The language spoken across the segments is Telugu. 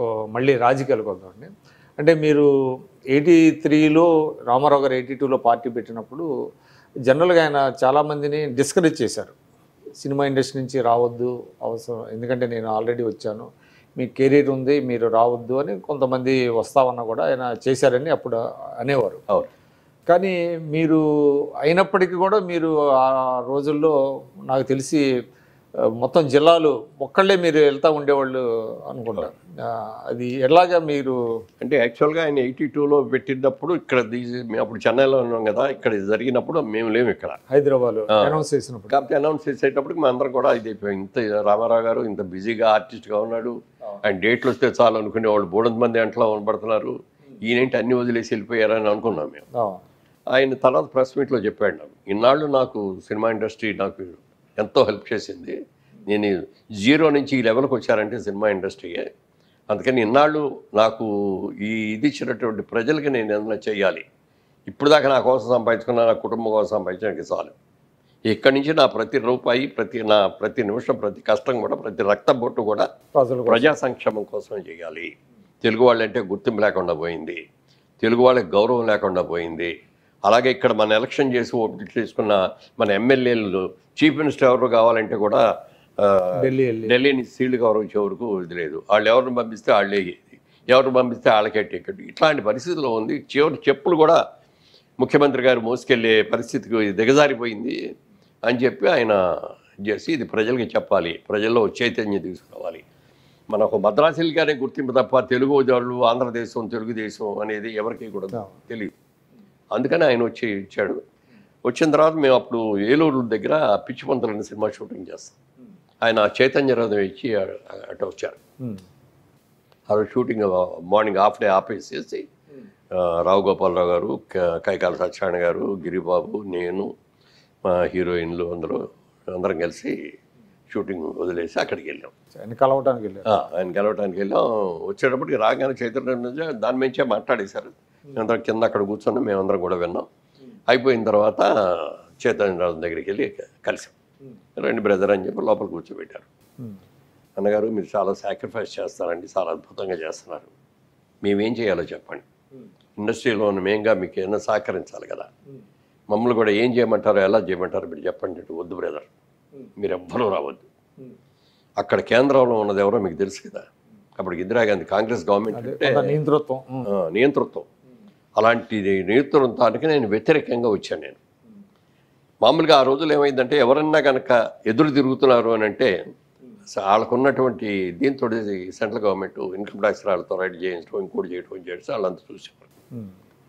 ఓ, మళ్ళీ రాజకీయాలకు వద్దామండి అంటే మీరు ఎయిటీ త్రీలో రామారావు గారు ఎయిటీ టూలో పార్టీ పెట్టినప్పుడు జనరల్గా ఆయన చాలామందిని డిస్కరేజ్ చేశారు సినిమా ఇండస్ట్రీ నుంచి రావద్దు అవసరం ఎందుకంటే నేను ఆల్రెడీ వచ్చాను మీ కెరీర్ ఉంది మీరు రావద్దు అని కొంతమంది వస్తామన్నా కూడా ఆయన చేశారని అప్పుడు అనేవారు అవును కానీ మీరు అయినప్పటికీ కూడా మీరు ఆ రోజుల్లో నాకు తెలిసి ఆ, మొత్తం జిల్లాలు ఒక్కళ్ళే మీరు వెళ్తూ ఉండేవాళ్ళు అనుకుంటా ఆ, అది ఎలాగా మీరు అంటే యాక్చువల్గా ఆయన ఎయిటీ టూలో పెట్టినప్పుడు ఇక్కడ తీసి- మేము అప్పుడు చెన్నైలో ఉన్నాం కదా ఇక్కడ ఇది జరిగినప్పుడు మేము లేము ఇక్కడ హైదరాబాద్ అనౌన్స్ చేసినప్పుడు కాబట్టి అనౌన్స్ చేసేటప్పటికి మేము అందరం కూడా ఇది అయిపోయాం ఇంత రామారావు గారు ఇంత బిజీగా ఆర్టిస్ట్గా ఉన్నాడు ఆయన డేట్లు వస్తే చాలు అనుకునే వాళ్ళు బోడంత మంది అంట్లో కనబడుతున్నారు ఈయనేంటి అన్ని వదిలేసి వెళ్ళిపోయారని అనుకున్నాం మేము ఆ, ఆయన తర్వాత ప్రెస్ మీట్లో చెప్పాడు నాకు ఇన్నాళ్ళు నాకు సినిమా ఇండస్ట్రీ నాకు ఎంతో హెల్ప్ చేసింది నేను జీరో నుంచి ఈ లెవెల్కి వచ్చారంటే సినిమా ఇండస్ట్రీయే అందుకని ఇన్నాళ్ళు నాకు ఈ ఇది ఇచ్చినటువంటి ప్రజలకి నేను ఏదైనా చేయాలి ఇప్పుడు దాకా నా కోసం సంపాదించుకున్న నా కుటుంబం కోసం సంపాదించడానికి చాలు ఇక్కడి నుంచి నా ప్రతి రూపాయి ప్రతి నా ప్రతి నిమిషం ప్రతి కష్టం కూడా ప్రతి రక్త బొట్టు కూడా ప్రజలు కూడా. ప్రజా సంక్షేమం కోసం చేయాలి తెలుగు వాళ్ళంటే గుర్తింపు లేకుండా పోయింది తెలుగు వాళ్ళకి గౌరవం లేకుండా పోయింది అలాగే ఇక్కడ మన ఎలక్షన్ చేసి ఓట్లు తీసుకున్న మన ఎమ్మెల్యేలు చీఫ్ మినిస్టర్ ఎవరు కావాలంటే కూడా ఆ, ఢిల్లీ వెళ్ళి ఢిల్లీని సీల్డ్ గౌరవించే వరకు ఇది లేదు వాళ్ళు ఎవరిని పంపిస్తే వాళ్ళే ఎవరిని పంపిస్తే వాళ్ళకే టికెట్ ఇట్లాంటి పరిస్థితిలో ఉంది చివరి చెప్పులు కూడా ముఖ్యమంత్రి గారు మోసుకెళ్ళే పరిస్థితికి దిగజారిపోయింది అని చెప్పి ఆయన చేసి ఇది ప్రజలకి చెప్పాలి ప్రజల్లో చైతన్యం తీసుకురావాలి మన ఒక మద్రాసులగానే గుర్తింపు తప్ప తెలుగు వాళ్ళు ఆంధ్రదేశం తెలుగుదేశం అనేది ఎవరికి కూడా తెలియదు అందుకని ఆయన వచ్చి ఇచ్చాడు వచ్చిన తర్వాత మేము అప్పుడు ఏలూరు దగ్గర పిచ్చి పంతులని సినిమా షూటింగ్ చేస్తాం ఆయన చైతన్య రథం ఇచ్చి అ- అటు వచ్చారు ఉమ్, ఆ రోజు షూటింగ్ మార్నింగ్ హాఫ్ డే ఆపేసేసి ఆ, రావు గోపాలరావు గారు క- కైకాల సత్యనారాయణ గారు గిరిబాబు నేను మా హీరోయిన్లు అందరూ అందరం కలిసి షూటింగ్ వదిలేసి అక్కడికి వెళ్ళాం ఆయన కలవటానికి వెళ్ళారు ఆ, ఆయన గెలవడానికి వెళ్ళాం వచ్చేటప్పటికి రాగానే చైతన్య నుంచి దాని మించే మాట్లాడేశారు మేమందరం కింద అక్కడ కూర్చొని మేమందరం కూడా విన్నాం అయిపోయిన తర్వాత చైతన్య రాజు దగ్గరికి వెళ్ళి కలిసాం రండి బ్రదర్ అని చెప్పి లోపల కూర్చోబెట్టారు ఉమ్, అన్నగారు మీరు చాలా సాక్రిఫైస్ చేస్తారండి చాలా అద్భుతంగా చేస్తున్నారు మేమేం చేయాలో చెప్పండి ఇండస్ట్రీలో ఉన్న మేంగా మీకు ఏమైనా సహకరించాలి కదా మమ్మల్ని కూడా ఏం చేయమంటారో ఎలా చేయమంటారో మీరు చెప్పండి అంటే వద్దు బ్రదర్ మీరు ఎవ్వరూ రావద్దు అక్కడ కేంద్రంలో ఉన్నది ఎవరో మీకు తెలుసు కదా అప్పుడు ఇందిరాగాంధీ కాంగ్రెస్ గవర్నమెంట్ అంటే కొంత నియంతృత్వం ఉమ్, ఆ, నియంతృత్వం అలాంటి నియంతృత్వానికి నేను వ్యతిరేకంగా వచ్చాను నేను మామూలుగా ఆ రోజులు ఏమైందంటే ఎవరన్నా కనుక ఎదురు తిరుగుతున్నారు అని అంటే స- వాళ్ళకు ఉన్నటువంటి దీంతో సెంట్రల్ గవర్నమెంట్ ఇన్కమ్ ట్యాక్స్ వాళ్ళతో రైడ్ చేయించడం ఇంకోటి చేయడం చేసి వాళ్ళంతా చూసేవారు ఉమ్,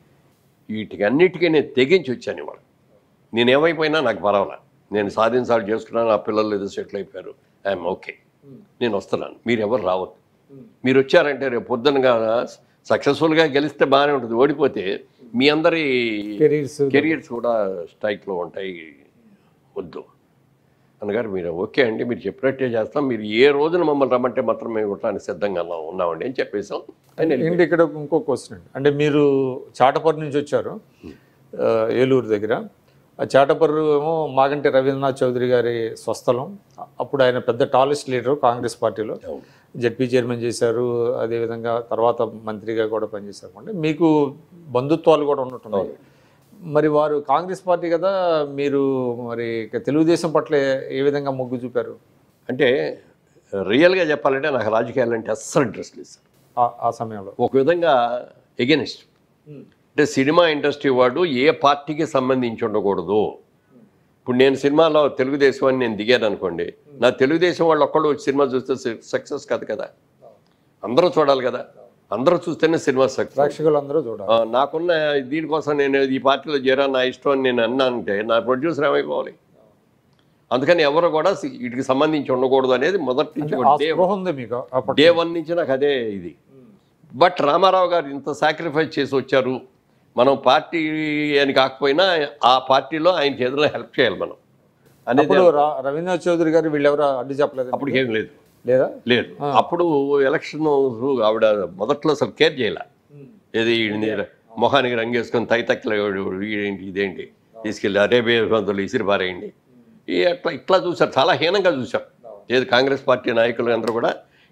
వీటికి అన్నిటికీ నేను తెగించి వచ్చాను ఇవాళ నేను ఏమైపోయినా నాకు పర్వాలా నేను సాధించాలి చేసుకున్నాను ఆ పిల్లలు ఏదో సెటిల్ అయిపోయారు ఐఎమ్ ఓకే నేను వస్తున్నాను మీరు ఎవరు రావద్దు మీరు వచ్చారంటే రేపు పొద్దునగా సక్సెస్ఫుల్గా గెలిస్తే బాగానే ఉంటుంది ఓడిపోతే మీ అందరి కెరీర్స్ కెరియర్స్ కూడా స్ట్రైక్లో ఉంటాయి వద్దు అన్నగారు మీరు ఓకే అండి మీరు చెప్పినట్టే చేస్తాం మీరు ఏ రోజున మమ్మల్ని రమ్మంటే మాత్రం మేము ఉండడానికి సిద్ధంగా ఉన్నాం- ఉన్నామండి అని చెప్పేసాం ఆయన వెళ్ళి- ఏంటి ఇక్కడ ఇంకో క్వశ్చన్ అండి అంటే మీరు చాటపర్రు నుంచి వచ్చారు ఆ, ఏలూరు దగ్గర ఆ చాటపర్రు ఏమో మాగంటి రవీంద్రనాథ్ చౌదరి గారి స్వస్థలం అప్పుడు ఆయన పెద్ద టాలెస్ట్ లీడర్ కాంగ్రెస్ పార్టీలో అవును. జడ్పీ చైర్మన్ చేశారు అదేవిధంగా తర్వాత మంత్రిగా కూడా పనిచేశారు అంటే మీకు బంధుత్వాలు కూడా ఉన్నట్టున్నాయి మరి వారు కాంగ్రెస్ పార్టీ కదా మీరు మరి ఇక తెలుగుదేశం పట్ల ఏ విధంగా మొగ్గు చూపారు అంటే రియల్గా చెప్పాలంటే నాకు రాజకీయాలంటే అస్సలు ఇంట్రెస్ట్ లేదు సార్ ఆ- ఆ సమయంలో ఒక విధంగా ఎగెనిస్ట్ అంటే సినిమా ఇండస్ట్రీ వాడు ఏ పార్టీకి సంబంధించి ఉండకూడదు ఇప్పుడు నేను సినిమాలో తెలుగుదేశం అని నేను దిగాను అనుకోండి నా తెలుగుదేశం వాళ్ళు ఒక్కళ్ళు వచ్చి సినిమా చూస్తే సక్సెస్ కాదు కదా అందరూ చూడాలి కదా అందరూ చూస్తేనే సినిమా సక్సెస్ ప్రేక్షకులు అందరూ చూడాలి ఆ, నాకున్న దీనికోసం నేను ఈ పార్టీలో చేరా నా ఇష్టం అని నేను అన్నానంటే నా ప్రొడ్యూసర్ ఏమైపోవాలి అందుకని ఎవరు కూడా సి- వీటికి సంబంధించి ఉండకూడదు అనేది మొదటి నుంచి ఆ కూడా డే స్పృహ ఉంది మీకు అప్పట్లో డే వన్ నుంచి నాకు అదే ఇది బట్ రామారావు గారు ఇంత సాక్రిఫైస్ చేసి వచ్చారు మనం పార్టీ అని కాకపోయినా ఆ పార్టీలో ఆయనకి ఏదైనా హెల్ప్ చేయాలి మనం అనేది అప్పుడు రా- రవీంద్రనాథ్ చౌదరి గారు వీళ్ళెవరు అడ్డు చెప్పలేదు అప్పుడు ఏం లేదు లేదా లేదు అప్పుడు ఎలక్షన్ ఆవిడ మొదట్లో అసలు కేర్ చేయాల ఏది ఈయన్ని మొహానికి రంగేసుకొని తైతక్కలు ఏంటి ఇదేంటి తీసుకెళ్ళి అరేబియా పంతులు ఇసిరి పారేయండి ఈ అట్లా ఇట్లా చూశారు చాలా హీనంగా చూశారు ఏది కాంగ్రెస్ పార్టీ నాయకులు అందరూ కూడా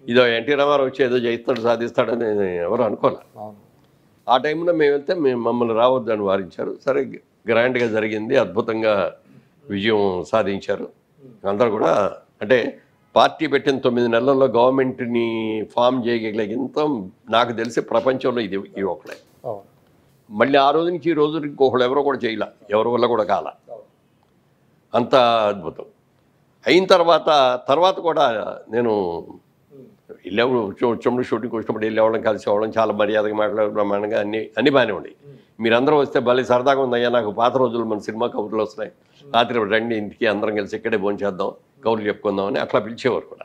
ఇదో ఎన్టీ రామారావు వచ్చి ఏదో చేయిస్తాడు సాధిస్తాడని ఎవరు అనుకోలే అవును ఆ టైంలో మేము వెళ్తే మేము మమ్మల్ని రావద్దని వారించారు సరే గ్రాండ్గా జరిగింది అద్భుతంగా విజయం సాధించారు అందరూ కూడా అంటే పార్టీ పెట్టిన తొమ్మిది నెలల్లో గవర్నమెంట్ని ఫామ్ చేయగలిగినంత నాకు తెలిసి ప్రపంచంలో ఇది ఇది ఒకటే అవును మళ్ళీ ఆ రోజు నుంచి ఈ రోజు ఇంకొకళ్ళు ఎవరో కూడా చేయలే ఎవరి వల్ల కూడా కాల అంత అద్భుతం అయిన తర్వాత తర్వాత కూడా నేను వెళ్ళేవాడు వచ్చినప్పుడు షూటింగ్ వచ్చినప్పుడు వెళ్ళేవాళ్ళం కలిసేవాళ్ళం చాలా మర్యాదగా మాట్లాడే బ్రహ్మాండంగా అన్ని అన్ని బాగానే ఉన్నాయి మీరందరూ వస్తే భలే సరదాగా ఉందయ్యా నాకు పాత రోజులు మన సినిమా కబుర్లు వస్తున్నాయి రాత్రి రండి ఇంటికి అందరం కలిసి ఇక్కడే భోంచేద్దాం కబుర్లు చెప్పుకుందామని అట్లా పిలిచేవారు కూడా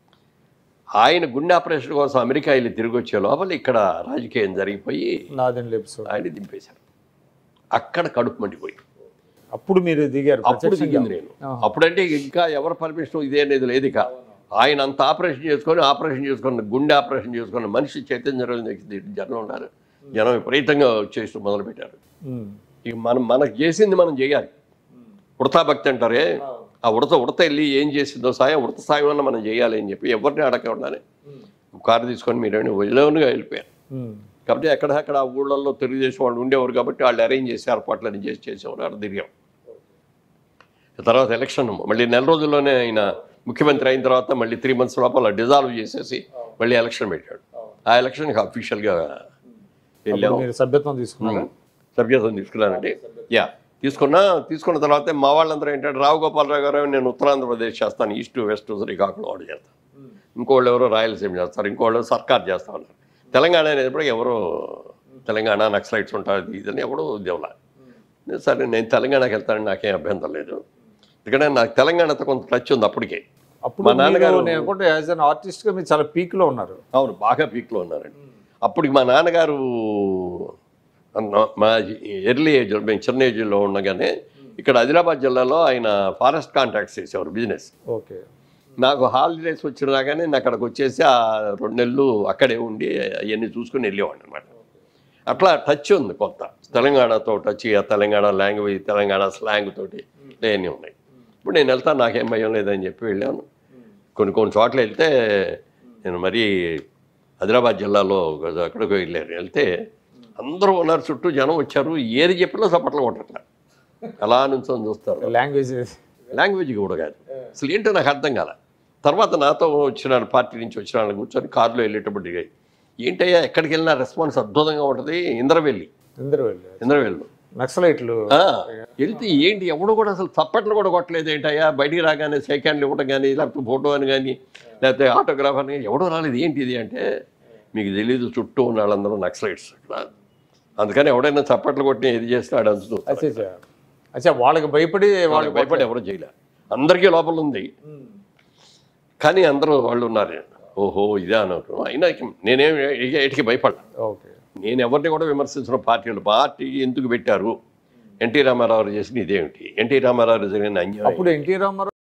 ఆయన గుండె ఆపరేషన్ కోసం అమెరికా వెళ్ళి తిరిగి వచ్చే లోపల ఇక్కడ రాజకీయం జరిగిపోయి నాదెండ్ల ఎపిసోడ్ ఆయన దింపేశారు అక్కడ కడుపు మండిపోయి అప్పుడు మీరు దిగారు అప్పుడు దిగింది నేను అప్పుడంటే ఇంకా ఎవరి పర్మిషన్ ఇదే అనేది లేదు ఇక ఆయన అంత ఆపరేషన్ చేసుకొని ఆపరేషన్ చేసుకున్న గుండె ఆపరేషన్ చేసుకున్న మనిషి చైతన్య జనం ఉన్నారు జనం విపరీతంగా వచ్చేసి మొదలుపెట్టారు ఉమ్. ఇక మనం మనకు చేసింది మనం చేయాలి ఉడతా భక్తి అంటారే ఆ ఉడత ఉడత వెళ్ళి ఏం చేసిందో సాయం ఉడత సాయం అన్న మనం చేయాలి అని చెప్పి ఎవరిని అడగకుండానే కారు తీసుకొని మీరు వెళ్ళవునుగా వెళ్ళిపోయారు ఉమ్. కాబట్టి ఎక్కడ అక్కడ ఆ ఊళ్ళల్లో తెలుగుదేశం వాళ్ళు ఉండేవారు కాబట్టి వాళ్ళు అరేంజ్ చేసి ఏర్పాట్లని చేసి చేసేవారు అక్కడ తిరిగాం తర్వాత ఎలక్షన్ మళ్ళీ నెల రోజుల్లోనే ఆయన ముఖ్యమంత్రి అయిన తర్వాత మళ్ళీ త్రీ మంత్స్ లోపల డిజాల్వ్ చేసేసి మళ్ళీ ఎలక్షన్ పెట్టాడు ఆ ఎలక్షన్కి అఫీషియల్గా వెళ్ళాం మీరు సభ్యత్వం తీసుకున్నారా సభ్యత్వం తీసుకున్నానండి యా తీసుకున్నా తీసుకున్న తర్వాత మా వాళ్ళందరూ ఏంటంటే రావు గోపాలరావు గారు నేను ఉత్తరాంధ్రప్రదేశ్ చేస్తాను ఈస్ట్ వెస్ట్ శ్రీకాకుళం వాడు చేస్తాను ఇంకోళ్ళు ఎవరో రాయలసీమ చేస్తారు ఇంకోళ్ళు సర్కార్ చేస్తా ఉన్నారు తెలంగాణ అనేటప్పటికి ఎవరో తెలంగాణ నక్సలైట్స్ ఉంటారు ఇది ఇదని ఎవడో ఉద్యోగుల సరే నేను తెలంగాణకి వెళ్తానని నాకేం అభ్యంతరం లేదు ఎందుకంటే నాకు తెలంగాణతో కొంత టచ్ ఉంది అప్పటికే అప్పుడు మా మీరు నాన్నగారు- నేను అనుకుంటే యాజ్ అన్ ఆర్టిస్ట్ గా మీరు చాలా పీక్ లో ఉన్నారు అవును బాగా పీక్లో ఉన్నారండి అప్పటికి మా నాన్నగారు అన్న- మా ఎర్లీ ఏజ్ మేము చిన్న ఏజ్లో ఉండగానే ఇక్కడ ఆదిలాబాద్ జిల్లాలో ఆయన ఫారెస్ట్ కాంట్రాక్ట్స్ చేసేవారు బిజినెస్ ఓకే నాకు హాలిడేస్ వచ్చిన రాగానే నేను అక్కడికి వచ్చేసి ఆ రెండు నెలలు అక్కడే ఉండి అవన్నీ చూసుకుని వెళ్ళేవాడిని అనమాట అట్లా టచ్ ఉంది కొత్త తెలంగాణతో టచ్ ఆ తెలంగాణ లాంగ్వేజ్ తెలంగాణ స్లాంగ్ తోటి అవన్నీ ఉన్నాయి ఇప్పుడు నేను వెళ్తాను నాకేం భయం లేదని చెప్పి వెళ్ళాను కొన్ని కొన్ని చోట్ల వెళ్తే నేను మరీ ఆదిలాబాద్ జిల్లాలో అక్కడికి వెళ్ళారు వెళ్తే అందరూ ఉన్నారు చుట్టూ జనం వచ్చారు ఏది చెప్పినా చప్పట్లు కొట్టట్లా అలా నుంచొని చూస్తారు లాంగ్వేజ్ లాంగ్వేజ్ కూడా కాదు అసలు ఏంటో నాకు అర్థం కాల తర్వాత నాతో వచ్చిన పార్టీ నుంచి వచ్చిన వాళ్ళు కూర్చొని కారులో వెళ్ళేటప్పుడు దిగాయి ఏంటయ్యా ఎక్కడికి వెళ్ళినా రెస్పాన్స్ అద్భుతంగా ఉంటుంది ఇంద్రవెల్లి అందరూ వెళ్ళారు ఇంద్రవెల్లి నక్సలైట్లు ఆ, వెళ్తే ఏంటి ఎవడు కూడా అసలు చప్పట్లు కూడా కొట్టలేదు ఏంటయ్యా బయటికి రాగానే సెకండ్ హ్యాండ్లు ఇవ్వడం కానీ లేకపోతే ఫోటో అని కానీ లేకపోతే ఆటోగ్రాఫ్ అని కానీ ఎవడో రాలేదు ఏంటి ఇది అంటే మీకు తెలీదు చుట్టూ ఉన్న వాళ్ళందరూ నక్సలైట్స్ ఇక్కడ అందుకని ఎవడైనా చప్పట్లు కొట్టి ఇది చేస్తే ఆడ అంచుతూ అచ్చా అచ్చా అచ్చా వాళ్ళకి భయపడి వాళ్ళకి వాళ్ళకి భయపడి ఎవరు చేయలే అందరికీ లోపల ఉంది కానీ అందరూ వాళ్ళు ఉన్నారు ఓహో ఇదే అన్నట్టు అయినా ఇక నేనేం ఇక ఎటుకి భయపడ్డా ఓకే నేను ఎవరిని కూడా విమర్శించిన పార్టీలు పార్టీ ఎందుకు పెట్టారు ఎన్టీ రామారావు చేసిన ఇదేమిటి ఎన్టీ రామారావు జరిగిన అన్యాయం అప్పుడు ఎన్టీ రామారావు